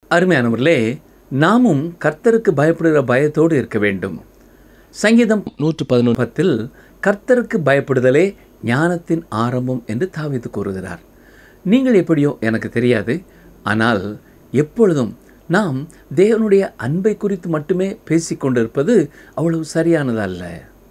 அருமையானவர்களே நாமும் கர்த்தருக்கு பயப்படுகிற பயத்தோடு இருக்க வேண்டும் சங்கீதம் நூற்று பதினொன்று பத்தில் கர்த்தருக்கு பயப்படுதலே ஞானத்தின் ஆரம்பம் என்று தாவீது கூறுகிறார் நீங்கள் எப்படியோ எனக்கு தெரியாது ஆனால் எப்பொழுதும் நாம் தேவனுடைய அன்பை குறித்து மட்டுமே பேசிக்கொண்டிருப்பது அவ்வளவு சரியானதல்ல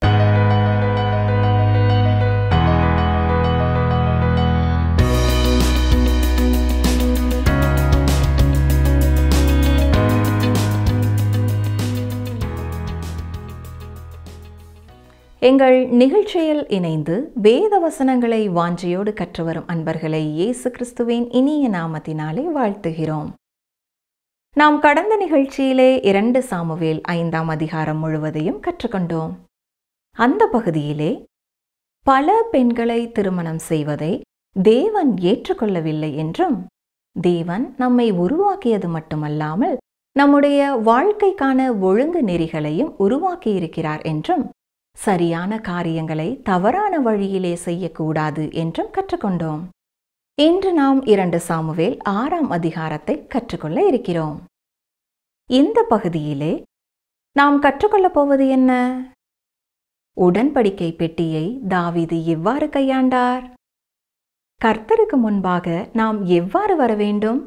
எங்கள் நிகழ்ச்சியில் இணைந்து வேத வசனங்களை வாஞ்சையோடு கற்றுவரும் அன்பர்களை இயேசு கிறிஸ்துவின் இனிய நாமத்தினாலே வாழ்த்துகிறோம் நாம் கடந்த நிகழ்ச்சியிலே இரண்டு சாமுவேல் ஐந்தாம் அதிகாரம் முழுவதையும் கற்றுக்கொண்டோம் அந்த பகுதியிலே பல பெண்களை திருமணம் செய்வதை தேவன் ஏற்றுக்கொள்ளவில்லை என்றும் தேவன் நம்மை உருவாக்கியது மட்டுமல்லாமல் நம்முடைய வாழ்க்கைக்கான ஒழுங்கு நெறிகளையும் உருவாக்கியிருக்கிறார் என்றும் சரியான காரியங்களை தவறான வழியிலே செய்யக்கூடாது என்றும் கற்றுக்கொண்டோம் இன்று நாம் இரண்டு சாமுவேல் ஆறாம் அதிகாரத்தை கற்றுக்கொள்ள இருக்கிறோம் இந்த பகுதியிலே நாம் கற்றுக்கொள்ளப் போவது என்ன உடன்படிக்கை பெட்டியை தாவீது எவ்வாறு கையாண்டார் கர்த்தருக்கு முன்பாக நாம் எவ்வாறு வர வேண்டும்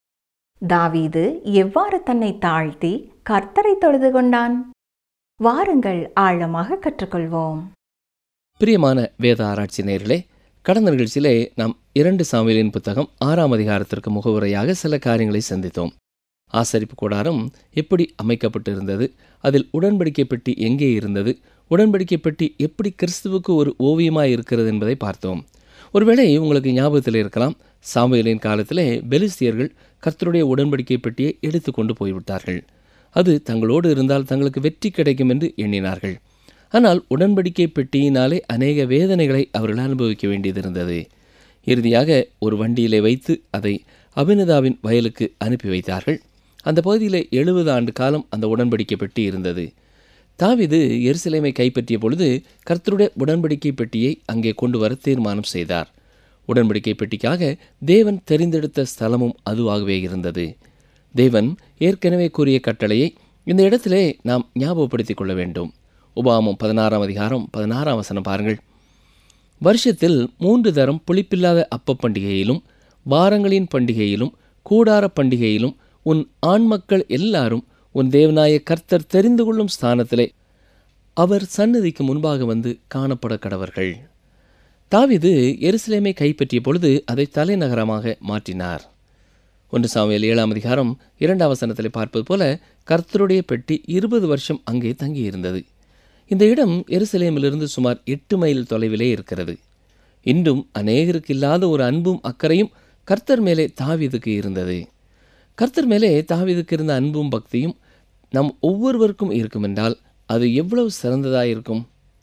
தாவீது எவ்வாறு தன்னை தாழ்த்தி கர்த்தரை தொழுது கொண்டான் வாருங்கள் ஆழமாக கற்றுக்கொள்வோம் பிரியமான வேத ஆராய்ச்சி நேயர்களே கடந்த நிகழ்ச்சியிலே நாம் இரண்டு சாமியலின் புத்தகம் ஆறாம் அதிகாரத்திற்கு முகவுரையாக சில காரியங்களை சந்தித்தோம் ஆசரிப்பு கூடாரம் எப்படி அமைக்கப்பட்டிருந்தது அதில் உடன்படிக்கை பெட்டி எங்கே இருந்தது உடன்படிக்கை பெட்டி எப்படி கிறிஸ்துவுக்கு ஒரு ஓவியமாய் இருக்கிறது என்பதை பார்த்தோம் ஒருவேளை உங்களுக்கு ஞாபகத்தில் இருக்கலாம் சாமுவேலின் காலத்திலே பெலிஸ்தியர்கள் கர்த்தருடைய உடன்படிக்கை பெட்டியை எடுத்துக்கொண்டு போய்விட்டார்கள் அது தங்களோடு இருந்தால் தங்களுக்கு வெற்றி கிடைக்கும் என்று எண்ணினார்கள் ஆனால் உடன்படிக்கை பெட்டியினாலே அநேக வேதனைகளை அவர்கள் அனுபவிக்க வேண்டியதிருந்தது இறுதியாக ஒரு வண்டியிலே வைத்து அதை அபினதாவின் வயலுக்கு அனுப்பி வைத்தார்கள் அந்த பகுதியிலே எழுபது ஆண்டு காலம் அந்த உடன்படிக்கை பெட்டி இருந்தது தாவிது எருசலேமை கைப்பற்றிய பொழுது கர்த்தருடைய உடன்படிக்கை பெட்டியை அங்கே கொண்டு வர தீர்மானம் செய்தார் உடன்படிக்கை பெட்டிக்காக தேவன் தெரிந்தெடுத்த ஸ்தலமும் அதுவாகவே இருந்தது தேவன் ஏற்கனவே கூறிய கட்டளையை இந்த இடத்திலே நாம் ஞாபகப்படுத்திக் கொள்ள வேண்டும் உபாமம் பதினாறாம் அதிகாரம் பதினாறாம் வசனம் பாருங்கள் வருஷத்தில் மூன்று தரம் புளிப்பில்லாத அப்ப பண்டிகையிலும் வாரங்களின் பண்டிகையிலும் கூடார பண்டிகையிலும் உன் ஆண் மக்கள் எல்லாரும் உன் தேவனாய கர்த்தர் தெரிந்து கொள்ளும் ஸ்தானத்திலே அவர் சந்நிதிக்கு முன்பாக வந்து காணப்பட கடவர்கள் தாவிது எருசலேமை கைப்பற்றிய பொழுது அதை தலைநகரமாக மாற்றினார் ஒன்று சாமியல் ஏழாம் அதிகாரம் இரண்டாம் வசனத்தில் பார்ப்பது போல கர்த்தருடைய பெட்டி இருபது வருஷம் அங்கே தங்கியிருந்தது இந்த இடம் எருசலேமிலிருந்து சுமார் எட்டு மைல் தொலைவிலே இருக்கிறது இன்றும் அநேகருக்கு இல்லாத ஒரு அன்பும் அக்கறையும் கர்த்தர் மேலே தாவீதுக்கு இருந்தது கர்த்தர் மேலே தாவீதுக்கு இருந்த அன்பும் பக்தியும் நம் ஒவ்வொருவருக்கும் இருக்கும் என்றால் அது எவ்வளவு சிறந்ததாக இருக்கும்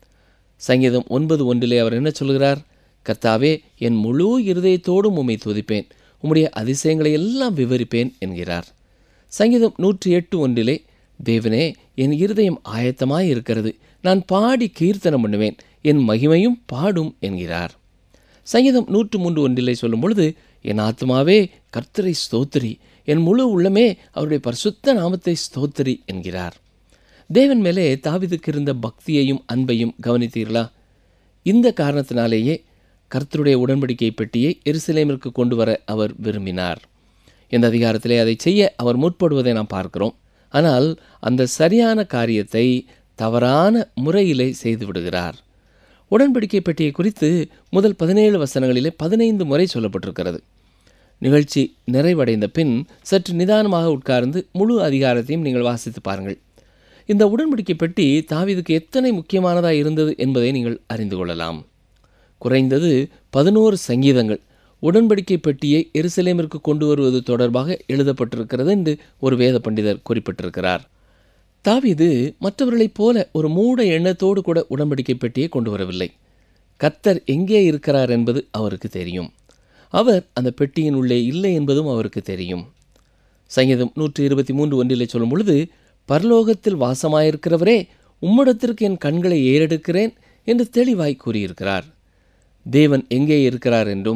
சங்கீதம் ஒன்பது ஒன்றிலே அவர் என்ன சொல்கிறார் கர்த்தாவே என் முழு இருதயத்தோடும் உம்மை துதிப்பேன் உம்முடைய அதிசயங்களை எல்லாம் விவரிப்பேன் என்கிறார் சங்கீதம் நூற்றி எட்டு ஒன்றிலே தேவனே என் இருதயம் ஆயத்தமாய் இருக்கிறது நான் பாடி கீர்த்தனம் பண்ணுவேன் என் மகிமையும் பாடும் என்கிறார் சங்கீதம் நூற்று மூன்று ஒன்றிலே சொல்லும் பொழுது என் ஆத்மாவே கர்த்தரை ஸ்தோத்திரி என் முழு உள்ளமே அவருடைய பரிசுத்த நாமத்தை ஸ்தோத்திரி என்கிறார் தேவன் மேலே தாவிதுக்கு இருந்த பக்தியையும் அன்பையும் கவனித்தீர்களா இந்த காரணத்தினாலேயே கர்த்தருடைய உடன்படிக்கை பெட்டியை எருசலேமிற்கு கொண்டு வர அவர் விரும்பினார் இந்த அதிகாரத்திலே அதை செய்ய அவர் முற்படுவதை நாம் பார்க்கிறோம் ஆனால் அந்த சரியான காரியத்தை தவறான முறையிலே செய்து விடுகிறார் உடன்படிக்கை பெட்டியை குறித்து முதல் பதினேழு வசனங்களிலே பதினைந்து முறை சொல்லப்பட்டிருக்கிறது நிகழ்ச்சி நிறைவடைந்த பின் சற்று நிதானமாக உட்கார்ந்து முழு அதிகாரத்தையும் நீங்கள் வாசித்து பாருங்கள் இந்த உடன்படிக்கை பெட்டி தாவீதுக்கு எத்தனை முக்கியமானதாக இருந்தது என்பதை நீங்கள் அறிந்து கொள்ளலாம் குறைந்தது பதினோரு சங்கீதங்கள் உடன்படிக்கை பெட்டியை எருசலேமிற்கு கொண்டு வருவது தொடர்பாக எழுதப்பட்டிருக்கிறது என்று ஒரு வேத பண்டிதர் குறிப்பிட்டிருக்கிறார் தாவீது மற்றவர்களைப் போல ஒரு மூட எண்ணத்தோடு கூட உடன்படிக்கை பெட்டியை கொண்டு வரவில்லை கர்த்தர் எங்கே இருக்கிறார் என்பது அவருக்கு தெரியும் அவர் அந்த பெட்டியின் உள்ளே இல்லை என்பதும் அவருக்கு தெரியும் சங்கீதம் நூற்றி இருபத்தி மூன்று ஒன்றிலே சொல்லும் பொழுது பரலோகத்தில் வாசமாயிருக்கிறவரே உம்மிடத்திற்கு என் கண்களை ஏறெடுக்கிறேன் என்று தெளிவாய் கூறியிருக்கிறார் தேவன் எங்கே இருக்கிறார் என்றும்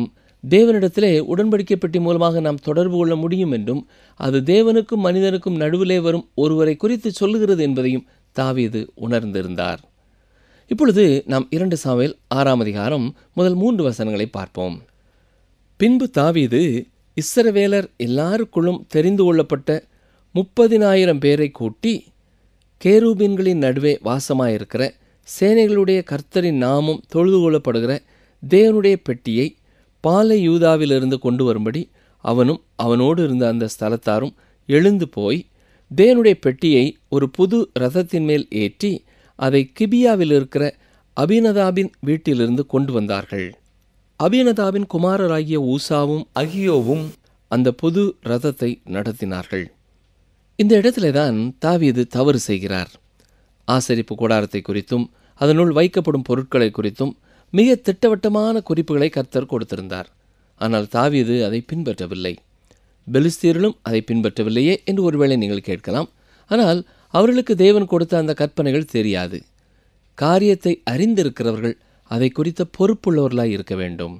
தேவனிடத்திலே உடன்படிக்கை பெட்டி மூலமாக நாம் தொடர்பு கொள்ள முடியும் என்றும் அது தேவனுக்கும் மனிதனுக்கும் நடுவிலே வரும் ஒருவரை குறித்து சொல்லுகிறது என்பதையும் தாவீது உணர்ந்திருந்தார் இப்பொழுது நாம் இரண்டு சாமுவேல் ஆறாம் அதிகாரம் முதல் மூன்று வசனங்களை பார்ப்போம் பின்பு தாவீது இஸ்ரவேலர் எல்லாருக்குள்ளும் தெரிந்து கொள்ளப்பட்ட முப்பதினாயிரம் பேரை கூட்டி கேரூபின்களின் நடுவே வாசமாயிருக்கிற சேனைகளுடைய கர்த்தரின் நாமம் தொழுது கொள்ளப்படுகிற தேவனுடைய பெட்டியை பாலை யூதாவிலிருந்து கொண்டு வரும்படி அவனும் அவனோடு இருந்த அந்த ஸ்தலத்தாரும் எழுந்து போய் தேவனுடைய பெட்டியை ஒரு புது ரதத்தின் மேல் ஏற்றி அதை கிபியாவில் இருக்கிற அபினதாபின் வீட்டிலிருந்து கொண்டு வந்தார்கள் அபினதாபின் குமாரராகிய ஊசாவும் அகியோவும் அந்த புது ரதத்தை நடத்தினார்கள் இந்த இடத்துல தான் தாவீது தவறு செய்கிறார் ஆசரிப்பு கூடாரத்தை குறித்தும் அதனுள் வைக்கப்படும் பொருட்களை குறித்தும் மிக திட்டவட்டமான குறிப்புகளை கர்த்தர் கொடுத்திருந்தார் ஆனால் தாவீது அதை பின்பற்றவில்லை பெலிஸ்தீர்களும் அதை பின்பற்றவில்லையே என்று ஒருவேளை நீங்கள் கேட்கலாம் ஆனால் அவர்களுக்கு தேவன் கொடுத்த அந்த கற்பனைகள் தெரியாது காரியத்தை அறிந்திருக்கிறவர்கள் அதை குறித்த பொறுப்புள்ளவர்களாய் இருக்க வேண்டும்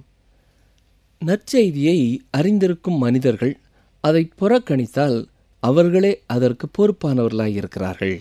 நற்செய்தியை அறிந்திருக்கும் மனிதர்கள் அதை புறக்கணித்தால் அவர்களே அதற்கு பொறுப்பானவர்களாய் இருக்கிறார்கள்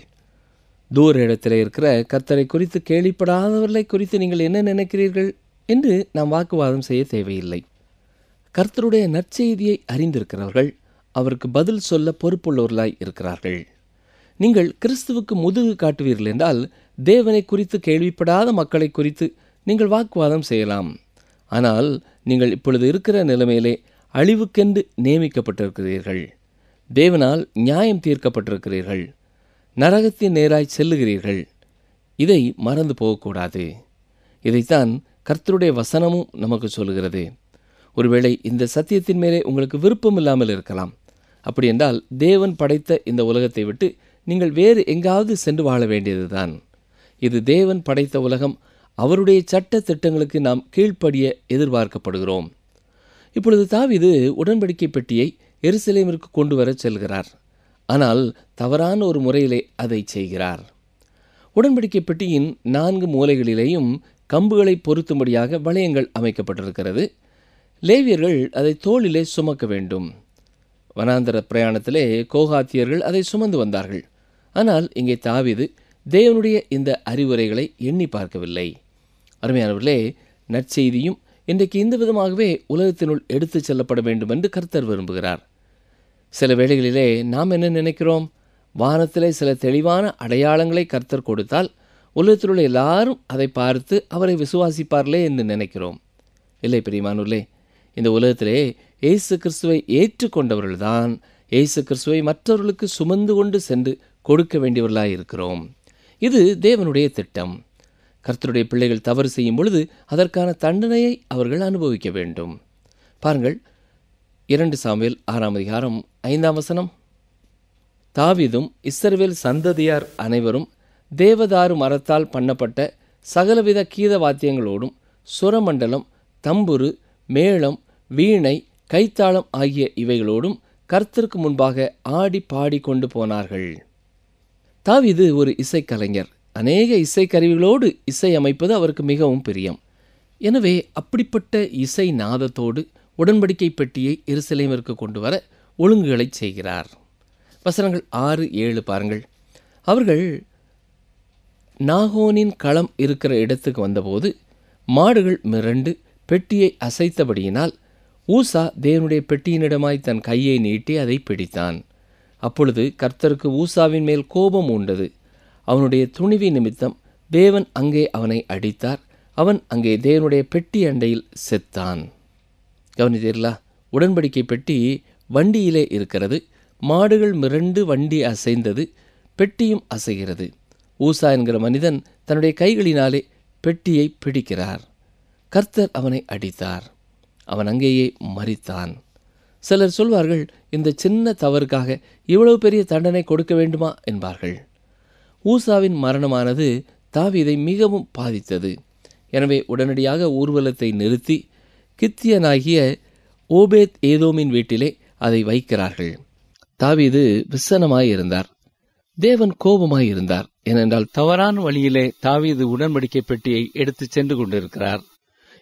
தூர இடத்தில் இருக்கிற கர்த்தரை குறித்து கேள்விப்படாதவர்களை குறித்து நீங்கள் என்ன நினைக்கிறீர்கள் என்று நாம் வாக்குவாதம் செய்ய தேவையில்லை கர்த்தருடைய நற்செய்தியை அறிந்திருக்கிறவர்கள் அவருக்கு பதில் சொல்ல பொறுப்புள்ளவர்களாய் இருக்கிறார்கள் நீங்கள் கிறிஸ்துவுக்கு முதுகு காட்டுவீர்கள் என்றால் தேவனை குறித்து கேள்விப்படாத மக்களை குறித்து நீங்கள் வாக்குவாதம் செய்யலாம் ஆனால் நீங்கள் இப்பொழுது இருக்கிற நிலைமையிலே அழிவுக்கென்று நியமிக்கப்பட்டிருக்கிறீர்கள் தேவனால் நியாயம் தீர்க்கப்பட்டிருக்கிறீர்கள் நரகத்தின் நேராய் செல்லுகிறீர்கள் இதை மறந்து போகக்கூடாது இதைத்தான் கர்த்தருடைய வசனமும் நமக்கு சொல்கிறது ஒருவேளை இந்த சத்தியத்தின் மேலே உங்களுக்கு விருப்பம் இல்லாமல் இருக்கலாம் அப்படி என்றால் தேவன் படைத்த இந்த உலகத்தை விட்டு நீங்கள் வேறு எங்காவது சென்று வாழ வேண்டியதுதான் இது தேவன் படைத்த உலகம் அவருடைய சட்ட திட்டங்களுக்கு நாம் கீழ்ப்படிய எதிர்பார்க்கப்படுகிறோம் இப்பொழுது தாவீது உடன்படிக்கை பெட்டியை எருசலேமிற்கு கொண்டு வரச் செல்கிறார் ஆனால் தவறான ஒரு முறையிலே அதை செய்கிறார் உடன்படிக்கை பெட்டியின் நான்கு மூலைகளிலேயும் கம்புகளை பொருத்தும்படியாக வளையங்கள் அமைக்கப்பட்டிருக்கிறது லேவியர்கள் அதை தோளிலே சுமக்க வேண்டும் வனாந்தர பிரயாணத்திலே கோகாத்தியர்கள் அதை சுமந்து வந்தார்கள் ஆனால் இங்கே தாவீது தேவனுடைய இந்த அறிவுரைகளை எண்ணி பார்க்கவில்லை அருமையானவர்களே நற்செய்தியும் இன்றைக்கு இந்த விதமாகவே உலகத்தினுள் எடுத்துச் செல்லப்பட வேண்டும் என்று கர்த்தர் விரும்புகிறார் சில வேளைகளிலே நாம் என்ன நினைக்கிறோம் வானத்திலே சில தெளிவான அடையாளங்களை கர்த்தர் கொடுத்தால் உலகத்தில் உள்ள எல்லாரும் அதை பார்த்து அவரை விசுவாசிப்பார்களே என்று நினைக்கிறோம் இல்லை பிரியமானூர்களே இந்த உலகத்திலே இயேசு கிறிஸ்துவை ஏற்றுக்கொண்டவர்கள்தான் இயேசு கிறிஸ்துவை மற்றவர்களுக்கு சுமந்து கொண்டு சென்று கொடுக்க வேண்டியவர்களாய் இருக்கிறோம் இது தேவனுடைய திட்டம் கர்த்தருடைய பிள்ளைகள் தவறு செய்யும் பொழுது அதற்கான தண்டனையை அவர்கள் அனுபவிக்க வேண்டும் பாருங்கள் இரண்டு சாமுவேல் ஆறாம் அதிகாரம் ஐந்தாம் வசனம் தாவீதும் இஸ்ரவேல் சந்ததியார் அனைவரும் தேவதாரு மரத்தால் பண்ணப்பட்ட சகலவித கீத வாத்தியங்களோடும் சுரமண்டலம் தம்புரு மேளம் வீணை கைத்தாளம் ஆகிய இவைகளோடும் கர்த்தருக்கு முன்பாக ஆடி பாடி கொண்டு போனார்கள் தாவீது ஒரு இசைக்கலைஞர் அநேக இசைக்கருவிகளோடு இசை அமைப்பது அவருக்கு மிகவும் பிரியம் எனவே அப்படிப்பட்ட இசை நாதத்தோடு உடன்படிக்கை பெட்டியை எருசலேமிற்கு கொண்டு வர ஒழுங்குகளை செய்கிறார் வசனங்கள் ஆறு ஏழு பாருங்கள் அவர்கள் நாகோனின் களம் இருக்கிற இடத்துக்கு வந்தபோது மாடுகள் மிரண்டு பெட்டியை அசைத்தபடியினால் ஊசா தேவனுடைய பெட்டியினிடமாய் தன் கையை நீட்டி அதை பிடித்தான் அப்பொழுது கர்த்தருக்கு ஊசாவின் மேல் கோபம் உண்டது அவனுடைய துணிவி நிமித்தம் தேவன் அங்கே அவனை அடித்தார் அவன் அங்கே தேவனுடைய பெட்டி அண்டையில் செத்தான் கவனித்தீர்களா உடன்படிக்கை பெட்டி வண்டியிலே இருக்கிறது மாடுகள் மிரண்டு வண்டி அசைந்தது பெட்டியும் அசைகிறது ஊசா என்கிற மனிதன் தன்னுடைய கைகளினாலே பெட்டியை பிடிக்கிறார் கர்த்தர் அவனை அடித்தார் அவன் அங்கேயே மறித்தான் சிலர் சொல்வார்கள் இந்த சின்ன தவறுக்காக இவ்வளவு பெரிய தண்டனை கொடுக்க வேண்டுமா என்பார்கள் ஊசாவின் மரணமானது தாவீதை மிகவும் பாதித்தது எனவே உடனடியாக ஊர்வலத்தை நிறுத்தி கித்தியனாகிய ஓபேத் ஏதோமின் வீட்டிலே அதை வைக்கிறார்கள் தாவீது விசனமாய் இருந்தார் தேவன் கோபமாய் இருந்தார் ஏனென்றால் தவறான வழியிலே தாவீது உடன்படிக்கை பெட்டியை எடுத்துச் சென்று கொண்டிருக்கிறார்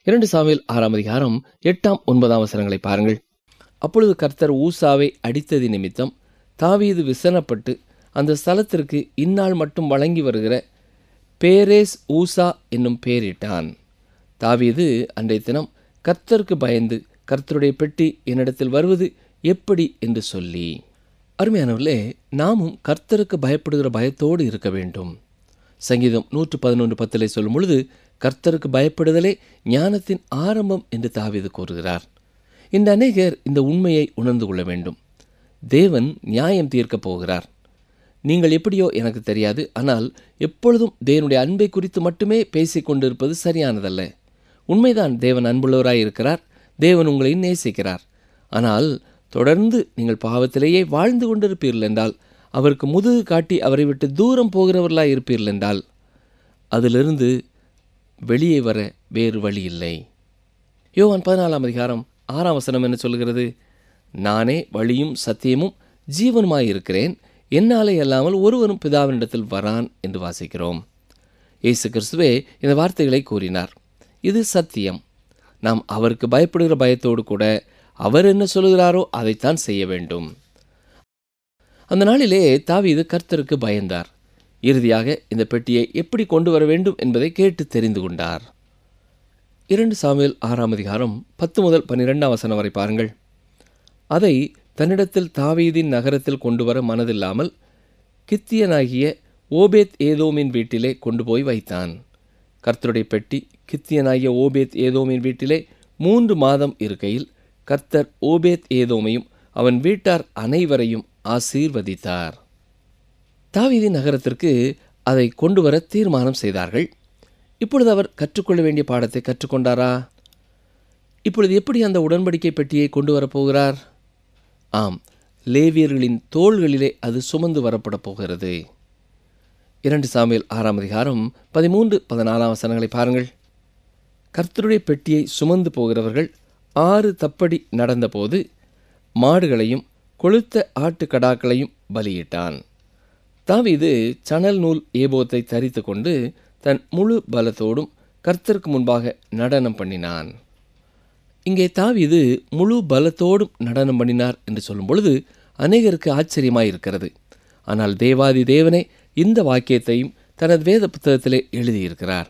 இரண்டு சாமியில் ஆறாம் அதிகாரம் எட்டாம் ஒன்பதாம் வசனங்களை பாருங்கள் அப்பொழுது கர்த்தர் ஊசாவை அடித்தது நிமித்தம் தாவீது விசனப்பட்டு அந்த ஸ்தலத்திற்கு இந்நாள் மட்டும் வழங்கி வருகிற பேரேஸ் ஊசா என்னும் பெயரிட்டான் தாவீது அன்றைய தினம் கர்த்தருக்கு பயந்து கர்த்தருடைய பெட்டி என்னிடத்தில் வருவது எப்படி என்று சொல்லி அருமையானவர்களே நாமும் கர்த்தருக்கு பயப்படுகிற பயத்தோடு இருக்க வேண்டும் சங்கீதம் நூற்று பதினொன்று பத்திலே சொல்லும் பொழுது கர்த்தருக்கு பயப்படுதலே ஞானத்தின் ஆரம்பம் என்று தாவீது கூறுகிறார் இந்த அநேகர் இந்த உண்மையை உணர்ந்து கொள்ள வேண்டும் தேவன் நியாயம் தீர்க்கப் போகிறார் நீங்கள் எப்படியோ எனக்கு தெரியாது ஆனால் எப்பொழுதும் தேவனுடைய அன்பை குறித்து மட்டுமே பேசிக் கொண்டிருப்பது சரியானதல்ல உண்மைதான் தேவன் அன்புள்ளவராய் இருக்கிறார் தேவன் உங்களை நேசிக்கிறார் ஆனால் தொடர்ந்து நீங்கள் பாவத்திலேயே வாழ்ந்து கொண்டிருப்பீர்கள் என்றால் அவருக்கு முதுகு காட்டி அவரை விட்டு தூரம் போகிறவர்களாய் இருப்பீர்கள் என்றால் அதிலிருந்து வெளியே வர வேறு வழி இல்லை யோவான் பதினாலாம் அதிகாரம் ஆறாம் வசனம் என்ன சொல்கிறது நானே வழியும் சத்தியமும் ஜீவனுமாய் இருக்கிறேன் என்னாலே அல்லாமல் ஒருவரும் பிதாவினிடத்தில் வரான் என்று வாசிக்கிறோம் இயேசு கிறிஸ்துவே இந்த வார்த்தைகளை கூறினார் இது சத்தியம் நாம் அவருக்கு பயப்படுகிற பயத்தோடு கூட அவர் என்ன சொல்கிறாரோ அதைத்தான் செய்ய வேண்டும் அந்த நாளிலே தாவீது கர்த்தருக்கு பயந்தார் இறுதியாக இந்த பெட்டியை எப்படி கொண்டு வர வேண்டும் என்பதை கேட்டு தெரிந்து கொண்டார் இரண்டு சாமுவேல் ஆறாம் அதிகாரம் பத்து முதல் பன்னிரெண்டாம் வசனம் வரை பாருங்கள் அதை தன்னிடத்தில் தாவீதின் நகரத்தில் கொண்டு வர மனதில்லாமல் கித்தியனாகிய ஓபேத் ஏதோமின் வீட்டிலே கொண்டு போய் வைத்தான் கர்த்தருடைய பெட்டி கித்தியனாகிய ஓபேத் ஏதோமின் வீட்டிலே மூன்று மாதம் இருக்கையில் கர்த்தர் ஓபேத் ஏதோமையும் அவன் வீட்டார் அனைவரையும் ஆசீர்வதித்தார் தாவீதின் நகரத்திற்கு அதை கொண்டு வர தீர்மானம் செய்தார்கள் இப்பொழுது அவர் கற்றுக்கொள்ள வேண்டிய பாடத்தை கற்றுக்கொண்டாரா இப்பொழுது எப்படி அந்த உடன்படிக்கை பெட்டியை கொண்டு வரப்போகிறார் ஆம் லேவியர்களின் தோள்களிலே அது சுமந்து வரப்பட போகிறது இரண்டு சாமியல் ஆறாம் அதிகாரம் பதிமூன்று பதினாலாம் வசனங்களை பாருங்கள் கர்த்தருடைய பெட்டியை சுமந்து போகிறவர்கள் ஆறு தப்படி நடந்தபோது மாடுகளையும் கொளுத்த ஆட்டுக்கடாக்களையும் பலியிட்டான் தாவீது சணல் நூல் ஏபோத்தை தரித்து கொண்டு தன் முழு பலத்தோடும் கர்த்தருக்கு முன்பாக நடனம் பண்ணினான் இங்கே தாவீது முழு பலத்தோடும் நடனம் பண்ணினார் என்று சொல்லும் பொழுது அநேகருக்கு ஆச்சரியமாய் இருக்கிறது ஆனால் தேவாதி தேவனே இந்த வாக்கியத்தையும் தனது வேத புத்தகத்திலே எழுதியிருக்கிறார்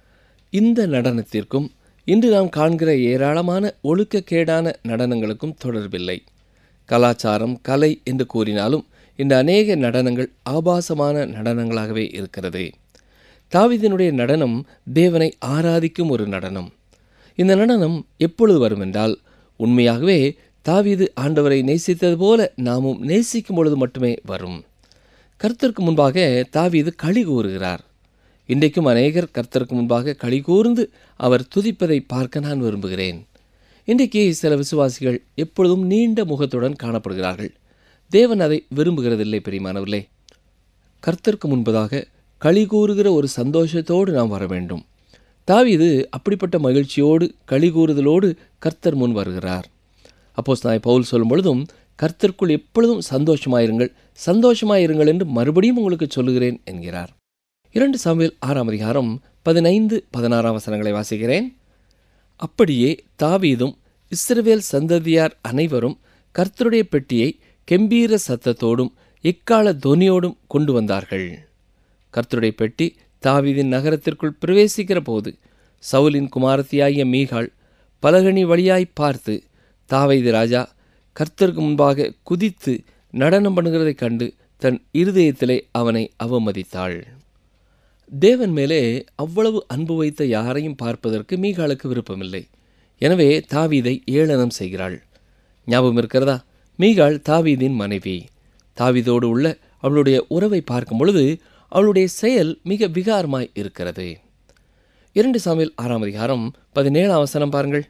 இந்த நடனத்திற்கும் இன்று நாம் காண்கிற ஏராளமான ஒழுக்கக்கேடான நடனங்களுக்கும் தொடர்பில்லை கலாச்சாரம் கலை என்று கூறினாலும் இந்த அநேக நடனங்கள் ஆபாசமான நடனங்களாகவே இருக்கிறது தாவீதினுடைய நடனம் தேவனை ஆராதிக்கும் ஒரு நடனம் இந்த நடனம் எப்பொழுது வரும் என்றால் உண்மையாகவே தாவீது ஆண்டவரை நேசித்தது போல நாமும் நேசிக்கும் பொழுது மட்டுமே வரும் கர்த்தருக்கு முன்பாக தாவீது களி கூறுகிறார் இன்றைக்கும் அநேகர் கர்த்தருக்கு முன்பாக களி கூர்ந்து அவர் துதிப்பதை பார்க்க நான் விரும்புகிறேன் இன்றைக்கு சில விசுவாசிகள் எப்பொழுதும் நீண்ட முகத்துடன் காணப்படுகிறார்கள் தேவன் அதை விரும்புகிறதில்லை பெரியமானவர்களே கர்த்தருக்கு முன்பதாக களி கூறுகிற ஒரு சந்தோஷத்தோடு நாம் வர வேண்டும் தாவீது அப்படிப்பட்ட மகிழ்ச்சியோடு களி கூறுதலோடு கர்த்தர் முன் வருகிறார் அப்போஸ் நான் பவுல் சொல்லும் பொழுதும் கர்த்தருக்குள் எப்பொழுதும் சந்தோஷமாயிருங்கள் சந்தோஷமாயிருங்கள் என்று மறுபடியும் உங்களுக்கு சொல்லுகிறேன் என்கிறார் இரண்டு சாமுவேல் ஆறாம் அதிகாரம் பதினைந்து பதினாறாம் வசனங்களை வாசிக்கிறேன் அப்படியே தாவீதும் இஸ்ரவேல் சந்ததியார் அனைவரும் கர்த்தருடைய பெட்டியை கெம்பீர சத்தத்தோடும் எக்கால தொனியோடும் கொண்டு வந்தார்கள் கர்த்தருடைய பெட்டி தாவீதின் நகரத்திற்குள் பிரவேசிக்கிற போது சவுலின் குமாரத்தியாகிய மீகாள் பலகனி வழியாய் பார்த்து தாவீது ராஜா கர்த்தருக்கு முன்பாக குதித்து நடனம் பண்ணுகிறதைக் கண்டு தன் இருதயத்திலே அவனை அவமதித்தாள் தேவன் மேலே அவ்வளவு அன்பு வைத்த யாரையும் பார்ப்பதற்கு மீகாளுக்கு விருப்பமில்லை எனவே தாவீதை ஏளனம் செய்கிறாள் ஞாபகம் இருக்கிறதா மீகாள் தாவீதின் மனைவி தாவீதோடு உள்ள அவளுடைய உறவை பார்க்கும் பொழுது அவளுடைய செயல் மிக விகாரமாய் இருக்கிறது இரண்டு சாமியில் ஆறாம் அதிகாரம் பதினேழாம் அவசரம் பாருங்கள்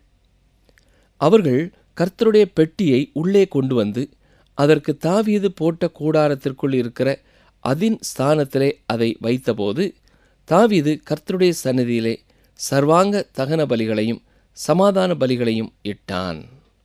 அவர்கள் கர்த்தருடைய பெட்டியை உள்ளே கொண்டு வந்து அதற்கு தாவீது போட்ட கூடாரத்திற்குள் இருக்கிற அதின் ஸ்தானத்திலே அதை வைத்தபோது தாவீது கர்த்தருடைய சந்நிதியிலே சர்வாங்க தகன பலிகளையும் சமாதான பலிகளையும் இட்டான்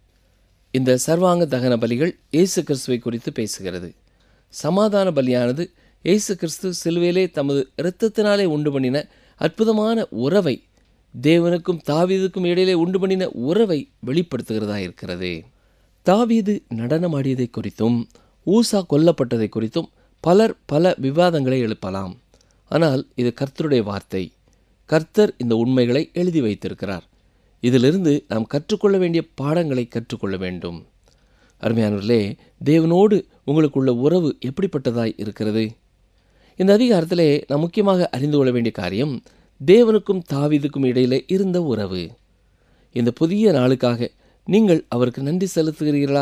இந்த சர்வாங்க தகன பலிகள் இயேசு கிறிஸ்துவை குறித்து பேசுகிறது சமாதான பலியானது இயேசு கிறிஸ்து சிலுவையிலே தமது இரத்தத்தினாலே உண்டு பண்ணின அற்புதமான உறவை தேவனுக்கும் தாவீதுக்கும் இடையிலே உண்டு பண்ணின உறவை வெளிப்படுத்துகிறதா இருக்கிறது தாவீது நடனமாடியதை குறித்தும் ஊசா கொல்லப்பட்டதை குறித்தும் பலர் பல விவாதங்களை எழுப்பலாம் ஆனால் இது கர்த்தருடைய வார்த்தை கர்த்தர் இந்த உண்மைகளை எழுதி வைத்திருக்கிறார் இதிலிருந்து நாம் கற்றுக்கொள்ள வேண்டிய பாடங்களை கற்றுக்கொள்ள வேண்டும் அருமையானவர்களே தேவனோடு உங்களுக்குள்ள உறவு எப்படிப்பட்டதாய் இருக்கிறது இந்த அதிகாரத்திலே நாம் முக்கியமாக அறிந்து கொள்ள வேண்டிய காரியம் தேவனுக்கும் தாவீதுக்கும் இடையிலே இருந்த உறவு இந்த புதிய நாளுக்காக நீங்கள் அவருக்கு நன்றி செலுத்துகிறீர்களா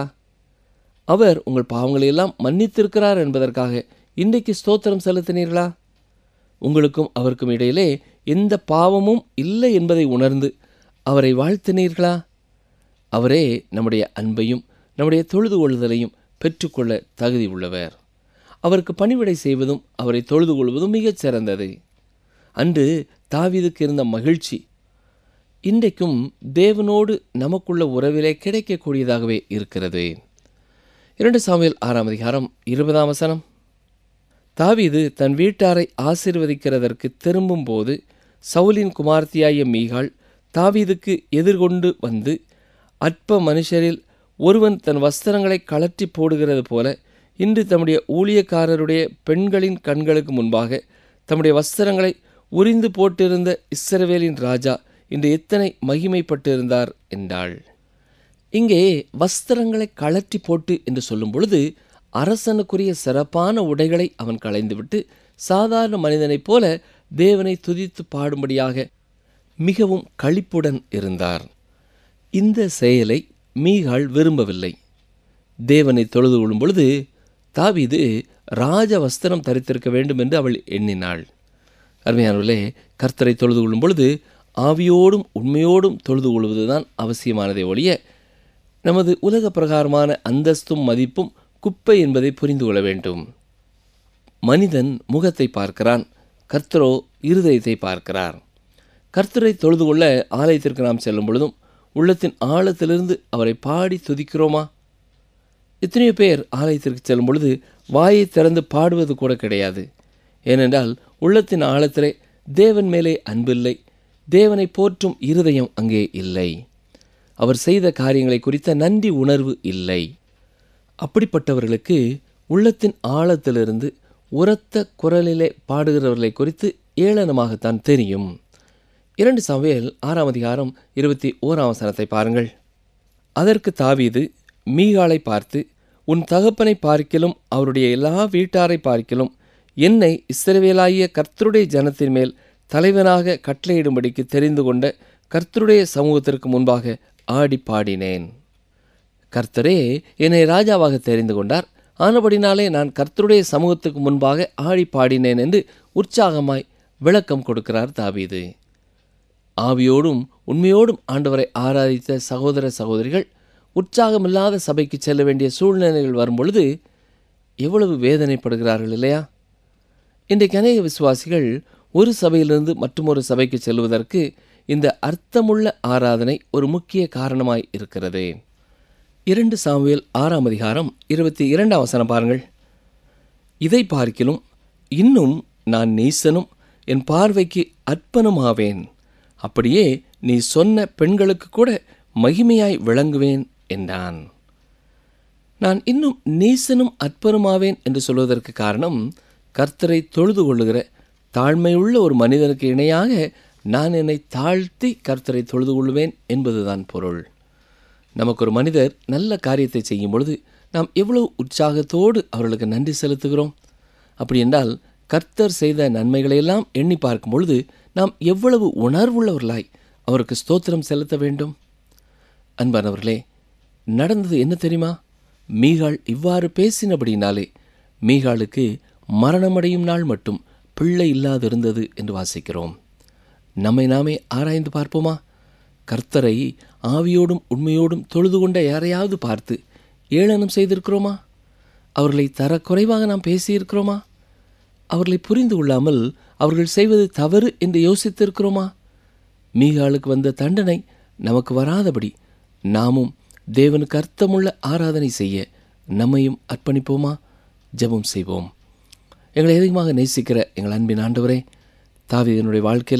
அவர் உங்கள் பாவங்களை எல்லாம் மன்னித்திருக்கிறார் என்பதற்காக இன்றைக்கு ஸ்தோத்திரம் செலுத்தினீர்களா உங்களுக்கும் அவருக்கும் இடையிலே எந்த பாவமும் இல்லை என்பதை உணர்ந்து அவரை வாழ்த்தினீர்களா அவரே நம்முடைய அன்பையும் நம்முடைய தொழுது கொள்ளுதலையும் பெற்றுக்கொள்ள தகுதி உள்ளவர் அவருக்கு பணிவிடை செய்வதும் அவரை தொழுது கொள்வதும் மிகச் சிறந்தது அன்று தாவீதுக்கு இருந்த மகிழ்ச்சி இன்றைக்கும் தேவனோடு நமக்குள்ள உறவிலே கிடைக்கக்கூடியதாகவே இருக்கிறது இரண்டு சாமியல் ஆறாம் அதிகாரம் இருபதாம் வசனம் தாவீது தன் வீட்டாரை ஆசீர்வதிக்கிறதற்கு திரும்பும்போது சவுலின் குமார்த்தியாய மீகாள் தாவீதுக்கு எதிர்கொண்டு வந்து அற்ப மனுஷரில் ஒருவன் தன் வஸ்திரங்களை கழற்றி போடுகிறது போல இன்று தம்முடைய ஊழியக்காரருடைய பெண்களின் கண்களுக்கு முன்பாக தம்முடைய வஸ்திரங்களை உரிந்து போட்டிருந்த இஸ்ரவேலின் ராஜா இன்று எத்தனை மகிமைப்பட்டிருந்தார் என்றாள் இங்கே வஸ்திரங்களை கழற்றி போட்டு என்று சொல்லும் பொழுது அரசனுக்குரிய சிறப்பான உடைகளை அவன் களைந்துவிட்டு சாதாரண மனிதனைப் போல தேவனை துதித்து பாடும்படியாக மிகவும் களிப்புடன் இருந்தார் இந்த செயலை மீகாள் விரும்பவில்லை தேவனை தொழுது கொள்ளும் பொழுது தாவீது ராஜ வஸ்திரம் தரித்திருக்க வேண்டும் என்று அவள் எண்ணினாள் அருமையானவர்களே கர்த்தரை தொழுது கொள்ளும் பொழுது ஆவியோடும் உண்மையோடும் தொழுது கொள்வதுதான் அவசியமானதை ஒழிய நமது உலக பிரகாரமான அந்தஸ்தும் மதிப்பும் குப்பை என்பதை புரிந்து கொள்ள வேண்டும் மனிதன் முகத்தை பார்க்கிறான் கர்த்தரோ இருதயத்தை பார்க்கிறார் கர்த்தரை தொழுது கொள்ள ஆலயத்திற்கு நாம் செல்லும் பொழுதும் உள்ளத்தின் ஆழத்திலிருந்து அவரை பாடி துதிக்கிறோமா எத்தனையோ பேர் ஆலயத்திற்கு செல்லும் பொழுது வாயை திறந்து பாடுவது கூட கிடையாது ஏனென்றால் உள்ளத்தின் ஆழத்திலே தேவன் மேலே அன்பில்லை தேவனை போற்றும் இருதயம் அங்கே இல்லை அவர் செய்த காரியங்களை குறித்த நன்றி உணர்வு இல்லை அப்படிப்பட்டவர்களுக்கு உள்ளத்தின் ஆழத்திலிருந்து உரத்த குரலிலே பாடுகிறவர்களை குறித்து ஏளனமாகத்தான் தெரியும் இரண்டு சமையல் ஆறாம் அதிகாரம் இருபத்தி ஓராம் வசனத்தை பாருங்கள் அதற்கு தாவீது மீகாலை பார்த்து உன் தகப்பனை பார்க்கிலும் அவருடைய எல்லா வீட்டாரை பார்க்கிலும் என்னை இஸ்ரவேலாகிய கர்த்தருடைய ஜனத்தின் மேல் தலைவனாக கட்டளையிடும்படிக்கு தெரிந்து கொண்ட கர்த்தருடைய சமூகத்திற்கு முன்பாக ஆடி பாடினேன் கர்த்தரே என்னை ராஜாவாக தெரிந்து கொண்டார் ஆனபடினாலே நான் கர்த்தருடைய சமூகத்துக்கு முன்பாக ஆடி பாடினேன் என்று உற்சாகமாய் விளக்கம் கொடுக்கிறார் தாவீது ஆவியோடும் உண்மையோடும் ஆண்டவரை ஆராதித்த சகோதர சகோதரிகள் உற்சாகமில்லாத சபைக்கு செல்ல வேண்டிய சூழ்நிலைகள் வரும்பொழுது எவ்வளவு வேதனைப்படுகிறார்கள் இல்லையா இன்றைக்கு அநேக விசுவாசிகள் ஒரு சபையிலிருந்து மற்றொரு சபைக்கு செல்வதற்கு இந்த அர்த்தமுள்ள ஆராதனை ஒரு முக்கிய காரணமாய் இருக்கிறது இரண்டு சாமுவேல் ஆறாம் அதிகாரம் இருபத்தி இரண்டாம் வசனம் பாருங்கள் இதை பார்க்கிலும் இன்னும் நான் நீசனும் என் பார்வைக்கு அற்பனுமாவேன் அப்படியே நீ சொன்ன பெண்களுக்கு கூட மகிமையாய் விளங்குவேன் என்றான் நான் இன்னும் நீசனும் அற்பனுமாவேன் என்று சொல்வதற்கு காரணம் கர்த்தரை தொழுது கொள்ளுகிற தாழ்மையுள்ள ஒரு மனிதனுக்கு இணையாக நான் என்னை தாழ்த்தி கர்த்தரை தொழுது கொள்வேன் என்பதுதான் பொருள் நமக்கு ஒரு மனிதர் நல்ல காரியத்தை செய்யும் பொழுது நாம் எவ்வளவு உற்சாகத்தோடு அவர்களுக்கு நன்றி செலுத்துகிறோம் அப்படி என்றால் கர்த்தர் செய்த நன்மைகளையெல்லாம் எண்ணி பார்க்கும் பொழுது நாம் எவ்வளவு உணர்வுள்ளவர்களாய் அவருக்கு ஸ்தோத்திரம் செலுத்த வேண்டும் அன்பானவர்களே நடந்தது என்ன தெரியுமா மீகாள் இவ்வாறு பேசினபடினாலே மீகாளுக்கு மரணமடையும் நாள் மட்டும் பிள்ளை இல்லாதிருந்தது என்று வாசிக்கிறோம் நம்மை நாமே ஆராய்ந்து பார்ப்போமா கர்த்தரை ஆவியோடும் உண்மையோடும் தொழுது கொண்ட யாரையாவது பார்த்து ஏளனம் செய்திருக்கிறோமா அவர்களை தரக்குறைவாக நாம் பேசியிருக்கிறோமா அவர்களை புரிந்து கொள்ளாமல் அவர்கள் செய்வது தவறு என்று யோசித்திருக்கிறோமா மீகாளுக்கு வந்த தண்டனை நமக்கு வராதபடி நாமும் தேவனுக்கு அர்த்தமுள்ள ஆராதனை செய்ய நம்மையும் அர்ப்பணிப்போமா ஜெபம் செய்வோம் எங்களை அதிகமாக நேசிக்கிற எங்கள் அன்பின் ஆண்டவரே தாவீதனுடைய வாழ்க்கையிலே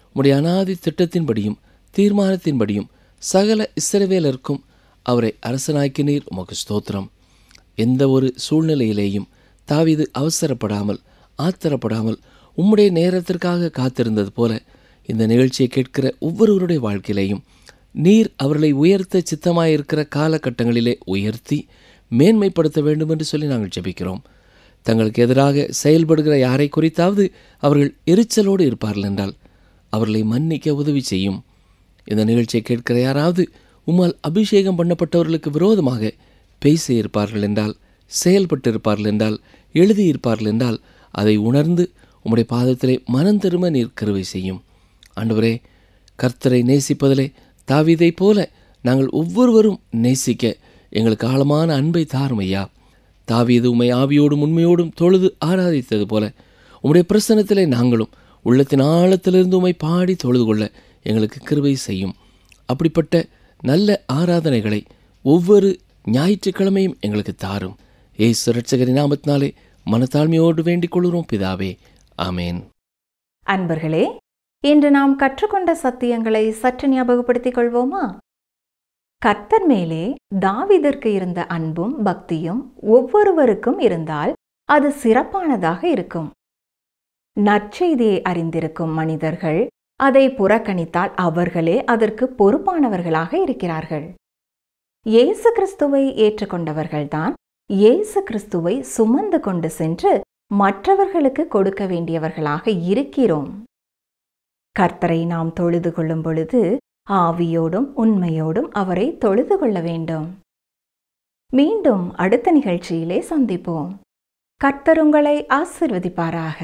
உம்முடைய அனாதி திட்டத்தின்படியும் தீர்மானத்தின்படியும் சகல இஸ்ரவேலருக்கும் அவரை அரசனாக்கினீர் உமக்கு ஸ்தோத்திரம் எந்த ஒரு சூழ்நிலையிலேயும் தாவீது அவசரப்படாமல் ஆத்திரப்படாமல் உம்முடைய நேரத்திற்காக காத்திருந்தது போல இந்த நிகழ்ச்சியை கேட்கிற ஒவ்வொருவருடைய வாழ்க்கையிலேயும் நீர் அவர்களை உயர்த்த சித்தமாயிருக்கிற காலகட்டங்களிலே உயர்த்தி மேன்மைப்படுத்த வேண்டும் என்று சொல்லி நாங்கள் ஜெபிக்கிறோம் தங்களுக்கு எதிராக செயல்படுகிற யாரை குறித்தாவது அவர்கள் எரிச்சலோடு இருப்பார்கள் என்றால் அவர்களை மன்னிக்க உதவி செய்யும் இந்த நிகழ்ச்சியை கேட்கிற யாராவது உம்மால் அபிஷேகம் பண்ணப்பட்டவர்களுக்கு விரோதமாக பேச இருப்பார்கள் என்றால் செயல்பட்டு இருப்பார்கள் என்றால் எழுதியிருப்பார்கள் என்றால் அதை உணர்ந்து உம்முடைய பாதத்திலே மனம் திரும்ப நீர் கருவை செய்யும் ஆண்டவரே கர்த்தரை நேசிப்பதிலே தாவீதைப் போல நாங்கள் ஒவ்வொருவரும் நேசிக்க எங்களுக்கு ஆழமான அன்பை தாரும் ஐயா தாவீது உம்மை ஆவியோடும் உண்மையோடும் தொழுது ஆராதித்தது போல உம்முடைய பிரசனத்திலே நாங்களும் உள்ளத்தின் ஆழத்திலிருந்து உம்மை பாடி தொழுது கொள்ள எங்களுக்கு கிருபை செய்யும் அப்படிப்பட்ட நல்ல ஆராதனைகளை ஒவ்வொரு ஞாயிற்றுக்கிழமையும் எங்களுக்கு தாரும் ஏசு ரட்சகரின் நாமத்தினாலே மனத்தாழ்மையோடு வேண்டிக் கொள்கிறோம் பிதாவே ஆமேன் அன்பர்களே இன்று நாம் கற்றுக்கொண்ட சத்தியங்களை சற்று ஞாபகப்படுத்திக் கொள்வோமா கர்த்தர் மேலே தாவீதிற்கு இருந்த அன்பும் பக்தியும் ஒவ்வொருவருக்கும் இருந்தால் அது சிறப்பானதாக இருக்கும் நற்செய்தியை அறிந்திருக்கும் மனிதர்கள் அதை புறக்கணித்தால் அவர்களே அதற்கு பொறுப்பானவர்களாக இருக்கிறார்கள் இயேசு கிறிஸ்துவை ஏற்றுக்கொண்டவர்கள்தான் இயேசு கிறிஸ்துவை சுமந்து கொண்டு சென்று மற்றவர்களுக்கு கொடுக்க வேண்டியவர்களாக இருக்கிறோம் கர்த்தரை நாம் தொழுது கொள்ளும் பொழுது ஆவியோடும் உண்மையோடும் அவரை தொழுது கொள்ள வேண்டும் மீண்டும் அடுத்த நிகழ்ச்சியிலே சந்திப்போம் கர்த்தர் உங்களை ஆசிர்வதிப்பாராக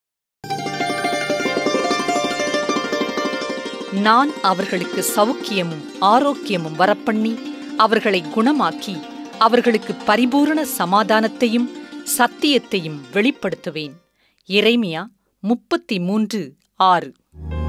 நான் அவர்களுக்கு சௌக்கியமும் ஆரோக்கியமும் வரப்பண்ணி அவர்களை குணமாக்கி அவர்களுக்கு பரிபூரண சமாதானத்தையும் சத்தியத்தையும் வெளிப்படுத்துவேன் இறைமியா முப்பத்தி மூன்று ஆறு